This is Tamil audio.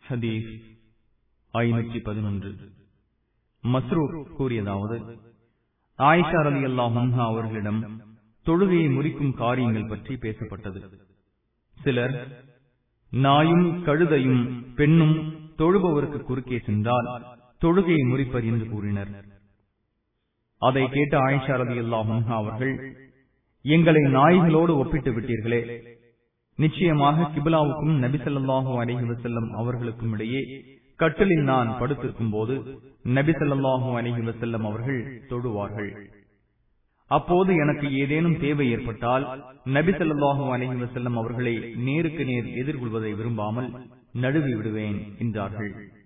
ஹதீஸ் ஐநூற்றி பதினொன்று மஸ்ரூர் கூறியதாவது ஆயிஷா ரலி அல்லாஹா அவர்களிடம் தொழுகையை முறிக்கும் காரியங்கள் பற்றி பேசப்பட்டது சிலர் நாயும் கழுதையும் பெண்ணும் தொழுபவருக்கு குறுக்கே சென்றால் தொழுகையை முறிப்பர் என்று கூறினர் அதை கேட்ட ஆயிஷா ரலி அல்லாஹா அவர்கள் எங்களை நாய்களோடு ஒப்பிட்டு விட்டீர்களே நிச்சயமாக கிபிலாவுக்கும் நபிசல்லாஹு அலஹி வசல்லம் அவர்களுக்கும் இடையே கட்டலில் நான் படுத்திருக்கும் போது நபிசல்லாஹு அலஹி வசல்லம் அவர்கள் தொழுவார்கள் அப்போது எனக்கு ஏதேனும் தேவை ஏற்பட்டால் நபிசல்லாஹு அலஹி வசல்லம் அவர்களை நேருக்கு நேர் எதிர்கொள்வதை விரும்பாமல் நடுவி விடுவேன் என்றார்கள்